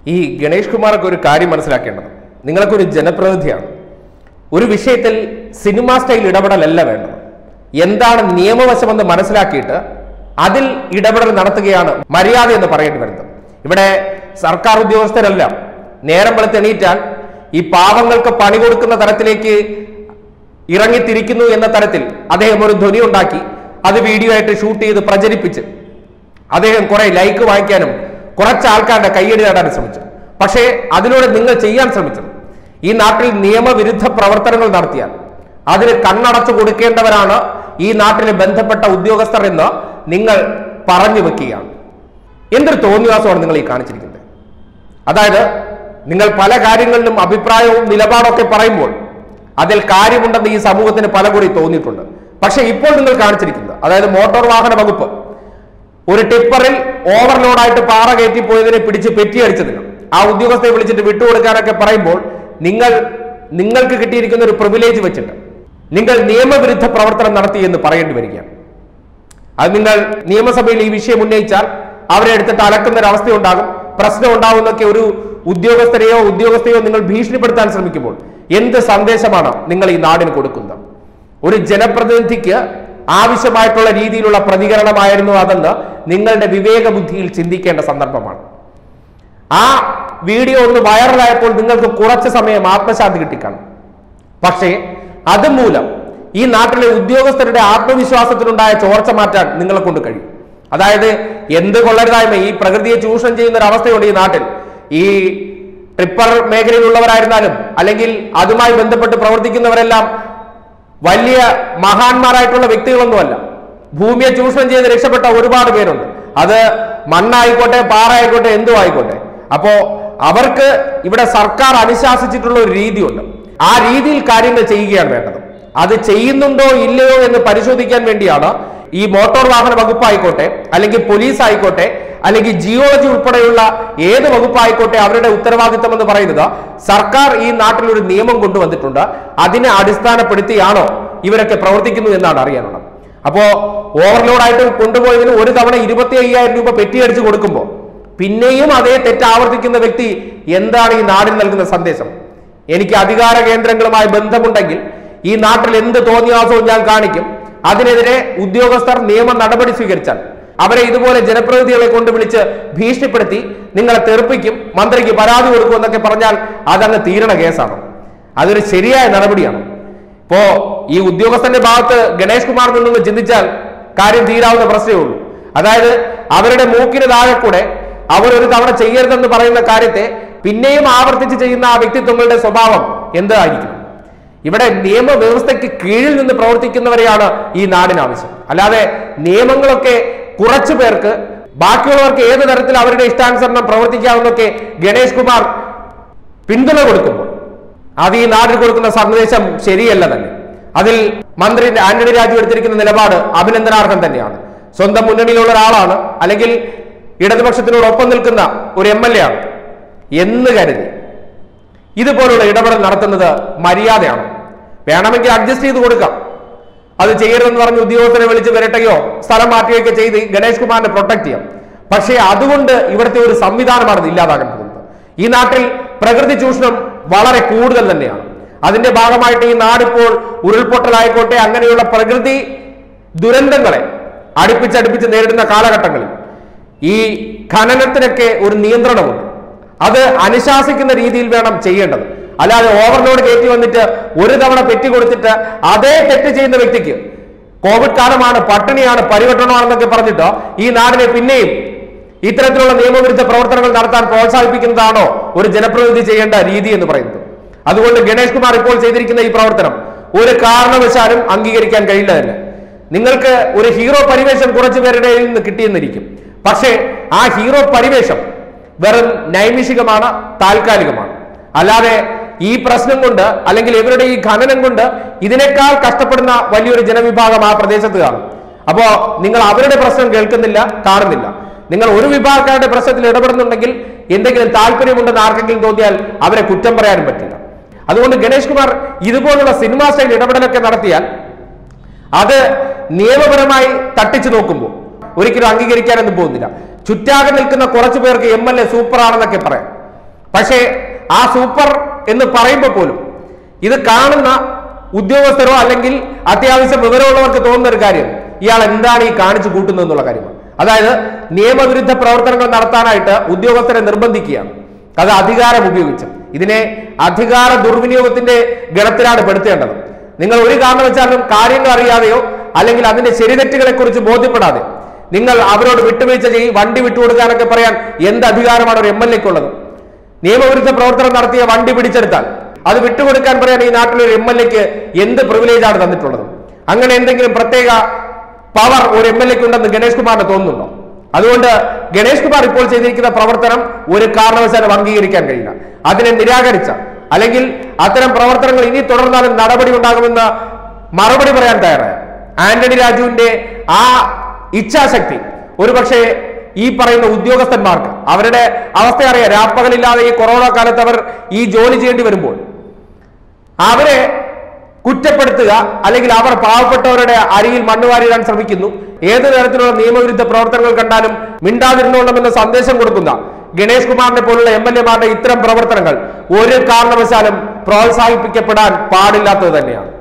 ഈ ഗണേഷ് കുമാറൊക്കെ ഒരു കാര്യം മനസ്സിലാക്കേണ്ടത് നിങ്ങളൊക്കെ ഒരു ജനപ്രതിനിധിയാണ് ഒരു വിഷയത്തിൽ സിനിമാ സ്റ്റൈൽ ഇടപെടലല്ല വേണ്ടത് എന്താണ് നിയമവശമെന്ന് മനസ്സിലാക്കിയിട്ട് അതിൽ ഇടപെടൽ നടത്തുകയാണ് മര്യാദ എന്ന് പറയേണ്ടി വരുന്നത് ഇവിടെ സർക്കാർ ഉദ്യോഗസ്ഥരെല്ലാം നേരം വെളുത്ത് എണീറ്റാൽ ഈ പാവങ്ങൾക്ക് പണി കൊടുക്കുന്ന തരത്തിലേക്ക് ഇറങ്ങിത്തിരിക്കുന്നു എന്ന തരത്തിൽ അദ്ദേഹം ഒരു ധ്വനി ഉണ്ടാക്കി അത് വീഡിയോ ആയിട്ട് ഷൂട്ട് ചെയ്ത് പ്രചരിപ്പിച്ച് അദ്ദേഹം കുറെ ലൈക്ക് വാങ്ങിക്കാനും കുറച്ച് ആൾക്കാരുടെ കയ്യടി നേടാനും ശ്രമിച്ചു പക്ഷേ അതിലൂടെ നിങ്ങൾ ചെയ്യാൻ ശ്രമിച്ചത് ഈ നാട്ടിൽ നിയമവിരുദ്ധ പ്രവർത്തനങ്ങൾ നടത്തിയാൽ അതിന് കണ്ണടച്ചു കൊടുക്കേണ്ടവരാണ് ഈ നാട്ടിലെ ബന്ധപ്പെട്ട ഉദ്യോഗസ്ഥർ എന്ന് നിങ്ങൾ പറഞ്ഞു വെക്കുകയാണ് എന്തൊരു തോന്നിവാസമാണ് നിങ്ങൾ ഈ കാണിച്ചിരിക്കുന്നത് അതായത് നിങ്ങൾ പല കാര്യങ്ങളിലും അഭിപ്രായവും നിലപാടൊക്കെ പറയുമ്പോൾ അതിൽ കാര്യമുണ്ടെന്ന് ഈ സമൂഹത്തിന് പല കൂടി തോന്നിയിട്ടുണ്ട് പക്ഷെ ഇപ്പോൾ നിങ്ങൾ കാണിച്ചിരിക്കുന്നത് അതായത് മോട്ടോർ വാഹന വകുപ്പ് ഒരു ടിപ്പറിൽ ഓവർലോഡായിട്ട് പാറ കയറ്റി പോയതിനെ പിടിച്ച് പെറ്റിയടിച്ചതിന് ആ ഉദ്യോഗസ്ഥയെ വിളിച്ചിട്ട് വിട്ടുകൊടുക്കാനൊക്കെ പറയുമ്പോൾ നിങ്ങൾ നിങ്ങൾക്ക് കിട്ടിയിരിക്കുന്ന ഒരു പ്രിവിലേജ് വെച്ചിട്ട് നിങ്ങൾ നിയമവിരുദ്ധ പ്രവർത്തനം നടത്തി എന്ന് പറയേണ്ടി വരികയാണ് അത് നിങ്ങൾ നിയമസഭയിൽ ഈ വിഷയം ഉന്നയിച്ചാൽ അവരെ എടുത്തിട്ട് അലക്കുന്ന ഒരു അവസ്ഥ ഉണ്ടാകും പ്രശ്നം ഉണ്ടാകുന്നൊക്കെ ഒരു ഉദ്യോഗസ്ഥരെയോ ഉദ്യോഗസ്ഥയോ നിങ്ങൾ ഭീഷണിപ്പെടുത്താൻ ശ്രമിക്കുമ്പോൾ എന്ത് സന്ദേശമാണ് നിങ്ങൾ ഈ നാടിന് കൊടുക്കുന്നത് ഒരു ജനപ്രതിനിധിക്ക് ആവശ്യമായിട്ടുള്ള രീതിയിലുള്ള പ്രതികരണമായിരുന്നു അതെന്ന് നിങ്ങളുടെ വിവേക ബുദ്ധിയിൽ ചിന്തിക്കേണ്ട സന്ദർഭമാണ് ആ വീഡിയോ ഒന്ന് വൈറലായപ്പോൾ നിങ്ങൾക്ക് കുറച്ച് സമയം ആത്മശാന്തി കിട്ടിക്കാണും പക്ഷേ അതുമൂലം ഈ നാട്ടിലെ ഉദ്യോഗസ്ഥരുടെ ആത്മവിശ്വാസത്തിനുണ്ടായ ചോർച്ച മാറ്റാൻ നിങ്ങളെ കൊണ്ട് കഴിയും അതായത് എന്ത് കൊള്ളരുതായ്മ ഈ പ്രകൃതിയെ ചൂഷണം ചെയ്യുന്ന ഒരു അവസ്ഥയുണ്ട് ഈ നാട്ടിൽ ഈ ട്രിപ്പർ മേഖലയിലുള്ളവരായിരുന്നാലും അല്ലെങ്കിൽ അതുമായി ബന്ധപ്പെട്ട് പ്രവർത്തിക്കുന്നവരെല്ലാം വലിയ മഹാന്മാരായിട്ടുള്ള വ്യക്തികളൊന്നുമല്ല ഭൂമിയെ ചൂഷണം ചെയ്ത് രക്ഷപ്പെട്ട ഒരുപാട് പേരുണ്ട് അത് മണ്ണായിക്കോട്ടെ പാറ ആയിക്കോട്ടെ എന്തും ആയിക്കോട്ടെ അപ്പോ അവർക്ക് ഇവിടെ സർക്കാർ അനുശാസിച്ചിട്ടുള്ള ഒരു രീതിയുണ്ട് ആ രീതിയിൽ കാര്യങ്ങൾ ചെയ്യുകയാണ് വേണ്ടത് അത് ചെയ്യുന്നുണ്ടോ ഇല്ലയോ എന്ന് പരിശോധിക്കാൻ വേണ്ടിയാണ് ഈ മോട്ടോർ വാഹന വകുപ്പായിക്കോട്ടെ അല്ലെങ്കിൽ പോലീസ് ആയിക്കോട്ടെ അല്ലെങ്കിൽ ജിയോളജി ഉൾപ്പെടെയുള്ള ഏത് വകുപ്പായിക്കോട്ടെ അവരുടെ ഉത്തരവാദിത്തം എന്ന് പറയുന്നത് സർക്കാർ ഈ നാട്ടിൽ ഒരു നിയമം കൊണ്ടുവന്നിട്ടുണ്ട് അതിനെ അടിസ്ഥാനപ്പെടുത്തിയാണോ ഇവരൊക്കെ പ്രവർത്തിക്കുന്നു എന്നാണ് അറിയാനുള്ളത് അപ്പോ ഓവർലോഡ് ആയിട്ട് കൊണ്ടുപോയതിന് ഒരു തവണ ഇരുപത്തി അയ്യായിരം രൂപ പെറ്റിയടിച്ച് കൊടുക്കുമ്പോൾ പിന്നെയും അതേ തെറ്റ് ആവർത്തിക്കുന്ന വ്യക്തി എന്താണ് ഈ നാടിന് നൽകുന്ന സന്ദേശം എനിക്ക് അധികാര കേന്ദ്രങ്ങളുമായി ബന്ധമുണ്ടെങ്കിൽ ഈ നാട്ടിൽ എന്ത് തോന്നിയാസവും ഞാൻ കാണിക്കും അതിനെതിരെ ഉദ്യോഗസ്ഥർ നിയമ നടപടി സ്വീകരിച്ചാൽ അവരെ ഇതുപോലെ ജനപ്രതിനിധികളെ കൊണ്ട് വിളിച്ച് ഭീഷണിപ്പെടുത്തി നിങ്ങളെ തെറിപ്പിക്കും മന്ത്രിക്ക് പരാതി കൊടുക്കും എന്നൊക്കെ പറഞ്ഞാൽ അതങ്ങ് തീരണ കേസാണ് അതൊരു ശരിയായ നടപടിയാണ് ഇപ്പോ ഈ ഉദ്യോഗസ്ഥന്റെ ഭാഗത്ത് ഗണേഷ് കുമാർ നിന്നൊന്ന് ചിന്തിച്ചാൽ കാര്യം തീരാവുന്ന പ്രശ്നമേ ഉള്ളൂ അതായത് അവരുടെ മൂക്കിന് താഴെ കൂടെ അവർ ഒരു തവണ ചെയ്യരുതെന്ന് പറയുന്ന കാര്യത്തെ പിന്നെയും ആവർത്തിച്ച് ചെയ്യുന്ന ആ വ്യക്തിത്വങ്ങളുടെ സ്വഭാവം എന്തായിരിക്കും ഇവിടെ നിയമവ്യവസ്ഥയ്ക്ക് കീഴിൽ നിന്ന് പ്രവർത്തിക്കുന്നവരെയാണ് ഈ നാടിന് ആവശ്യം അല്ലാതെ നിയമങ്ങളൊക്കെ കുറച്ചു പേർക്ക് ബാക്കിയുള്ളവർക്ക് ഏത് തരത്തിൽ അവരുടെ ഇഷ്ടാനുസരണം പ്രവർത്തിക്കാമെന്നൊക്കെ ഗണേഷ് കുമാർ പിന്തുണ കൊടുക്കുമ്പോൾ അത് ഈ നാടിന് കൊടുക്കുന്ന സന്ദേശം ശരിയല്ല തന്നെ അതിൽ മന്ത്രി ആന്റണി രാജു എടുത്തിരിക്കുന്ന നിലപാട് അഭിനന്ദനാർഹം തന്നെയാണ് സ്വന്തം മുന്നണിയിലുള്ള ഒരാളാണ് അല്ലെങ്കിൽ ഇടതുപക്ഷത്തിനോടൊപ്പം നിൽക്കുന്ന ഒരു എം എൽ എ ആണ് എന്ന് കരുതി ഇതുപോലുള്ള ഇടപെടൽ നടത്തുന്നത് മര്യാദയാണ് വേണമെങ്കിൽ അഡ്ജസ്റ്റ് ചെയ്ത് കൊടുക്കാം അത് ചെയ്യരുതെന്ന് പറഞ്ഞ് ഉദ്യോഗസ്ഥരെ വിളിച്ച് വരട്ടുകയോ സ്ഥലം മാറ്റുകയൊക്കെ ചെയ്ത് ഗണേഷ് കുമാറിനെ പ്രൊട്ടക്ട് ചെയ്യാം പക്ഷേ അതുകൊണ്ട് ഇവിടുത്തെ ഒരു സംവിധാനമാണ് ഇത് ഇല്ലാതാകാൻ പോകുന്നത് ഈ നാട്ടിൽ പ്രകൃതി ചൂഷണം വളരെ കൂടുതൽ തന്നെയാണ് അതിന്റെ ഭാഗമായിട്ട് ഈ നാടിപ്പോൾ ഉരുൾപൊട്ടലായിക്കോട്ടെ അങ്ങനെയുള്ള പ്രകൃതി ദുരന്തങ്ങളെ അടുപ്പിച്ചടുപ്പിച്ച് നേരിടുന്ന കാലഘട്ടങ്ങളിൽ ഈ ഖനനത്തിനൊക്കെ ഒരു നിയന്ത്രണമുണ്ട് അത് അനുശാസിക്കുന്ന രീതിയിൽ വേണം ചെയ്യേണ്ടത് അല്ലാതെ ഓവർലോഡ് കയറ്റി വന്നിട്ട് ഒരു തവണ പെറ്റി കൊടുത്തിട്ട് അതേ തെറ്റ് ചെയ്യുന്ന വ്യക്തിക്ക് കോവിഡ് കാലമാണ് പട്ടിണിയാണ് പരിവട്ടണമാണെന്നൊക്കെ പറഞ്ഞിട്ട് ഈ നാടിനെ പിന്നെയും ഇത്തരത്തിലുള്ള നിയമവിരുദ്ധ പ്രവർത്തനങ്ങൾ നടത്താൻ പ്രോത്സാഹിപ്പിക്കുന്നതാണോ ഒരു ജനപ്രതിനിധി ചെയ്യേണ്ട രീതി എന്ന് പറയുന്നത് അതുകൊണ്ട് ഗണേഷ് കുമാർ ഇപ്പോൾ ചെയ്തിരിക്കുന്ന ഈ പ്രവർത്തനം ഒരു കാരണവശാലും അംഗീകരിക്കാൻ കഴിയില്ല തന്നെ നിങ്ങൾക്ക് ഒരു ഹീറോ പരിവേഷം കുറച്ചു പേരുടെ കയ്യിൽ നിന്ന് കിട്ടിയെന്നിരിക്കും പക്ഷേ ആ ഹീറോ പരിവേഷം വെറും നൈമിഷികമാണ് താൽക്കാലികമാണ് അല്ലാതെ ഈ പ്രശ്നം കൊണ്ട് അല്ലെങ്കിൽ ഇവരുടെ ഈ ഖനനം കൊണ്ട് ഇതിനേക്കാൾ കഷ്ടപ്പെടുന്ന വലിയൊരു ജനവിഭാഗം ആ പ്രദേശത്ത് കാണും അപ്പോ നിങ്ങൾ അവരുടെ പ്രശ്നം കേൾക്കുന്നില്ല കാണുന്നില്ല നിങ്ങൾ ഒരു വിഭാഗക്കാരുടെ പ്രശ്നത്തിൽ ഇടപെടുന്നുണ്ടെങ്കിൽ എന്തെങ്കിലും താല്പര്യമുണ്ടെന്ന് ആർക്കെങ്കിലും തോന്നിയാൽ അവരെ കുറ്റം പറയാനും പറ്റില്ല അതുകൊണ്ട് ഗണേഷ് കുമാർ ഇതുപോലുള്ള സിനിമാ സ്റ്റൈൽ ഇടപെടലൊക്കെ നടത്തിയാൽ അത് നിയമപരമായി തട്ടിച്ചു നോക്കുമ്പോൾ ഒരിക്കലും അംഗീകരിക്കാനൊന്നും പോകുന്നില്ല ചുറ്റാകെ നിൽക്കുന്ന കുറച്ചു പേർക്ക് എം എൽ എ സൂപ്പർ ആണെന്നൊക്കെ പറയാം പക്ഷേ ആ സൂപ്പർ എന്ന് പറയുമ്പോൾ പോലും ഇത് കാണുന്ന ഉദ്യോഗസ്ഥരോ അല്ലെങ്കിൽ അത്യാവശ്യം വിവരമുള്ളവർക്ക് തോന്നുന്ന ഒരു കാര്യം ഇയാൾ എന്താണ് ഈ കാണിച്ചു കൂട്ടുന്നത് എന്നുള്ള കാര്യമാണ് അതായത് നിയമവിരുദ്ധ പ്രവർത്തനങ്ങൾ നടത്താനായിട്ട് ഉദ്യോഗസ്ഥരെ നിർബന്ധിക്കുകയാണ് അത് അധികാരം ഉപയോഗിച്ച് ഇതിനെ അധികാര ദുർവിനിയോഗത്തിന്റെ ഗണത്തിലാണ് പെടുത്തേണ്ടത് നിങ്ങൾ ഒരു കാരണവശാലും കാര്യങ്ങൾ അറിയാതെയോ അല്ലെങ്കിൽ അതിന്റെ ശരിതെറ്റുകളെ കുറിച്ച് ബോധ്യപ്പെടാതെ നിങ്ങൾ അവരോട് വിട്ടുവീഴ്ച ചെയ്യും വണ്ടി വിട്ടുകൊടുക്കാനൊക്കെ പറയാൻ എന്ത് അധികാരമാണ് ഒരു എം എൽ എക്കുള്ളത് നിയമവിരുദ്ധ പ്രവർത്തനം നടത്തിയ വണ്ടി പിടിച്ചെടുത്താൽ അത് വിട്ടുകൊടുക്കാൻ പറയാൻ ഈ നാട്ടിലെ ഒരു എം എൽ എക്ക് എന്ത് പ്രിവിലേജ് ആണ് തന്നിട്ടുള്ളത് അങ്ങനെ എന്തെങ്കിലും പ്രത്യേക പവർ ഒരു എം എൽ എക്ക് ഉണ്ടെന്ന് ഗണേഷ് കുമാറിന് തോന്നുന്നുണ്ടോ അതുകൊണ്ട് ഗണേഷ് കുമാർ ഇപ്പോൾ ചെയ്തിരിക്കുന്ന പ്രവർത്തനം ഒരു കാരണവശാലും അംഗീകരിക്കാൻ കഴിയില്ല അതിനെ നിരാകരിച്ച അല്ലെങ്കിൽ അത്തരം പ്രവർത്തനങ്ങൾ ഇനി തുടർന്നാലും നടപടി ഉണ്ടാകുമെന്ന് മറുപടി പറയാൻ തയ്യാറായ ആന്റണി രാജുവിന്റെ ആ ഇച്ഛാശക്തി ഒരുപക്ഷെ ഈ പറയുന്ന ഉദ്യോഗസ്ഥന്മാർക്ക് അവരുടെ അവസ്ഥ അറിയാം രാപ്പകലില്ലാതെ ഈ കൊറോണ കാലത്ത് അവർ ഈ ജോലി ചെയ്യേണ്ടി വരുമ്പോൾ അവരെ കുറ്റപ്പെടുത്തുക അല്ലെങ്കിൽ അവർ പാവപ്പെട്ടവരുടെ അരിയിൽ മണ്ണുവാരിടാൻ ശ്രമിക്കുന്നു ഏത് തരത്തിലുള്ള നിയമവിരുദ്ധ പ്രവർത്തനങ്ങൾ കണ്ടാലും മിണ്ടാതിരുന്നോളണമെന്ന സന്ദേശം കൊടുക്കുന്ന ഗണേഷ് കുമാറിനെ പോലുള്ള എം എൽ എമാരുടെ ഇത്തരം പ്രവർത്തനങ്ങൾ ഒരു കാരണവശാലും പ്രോത്സാഹിപ്പിക്കപ്പെടാൻ പാടില്ലാത്തത് തന്നെയാണ്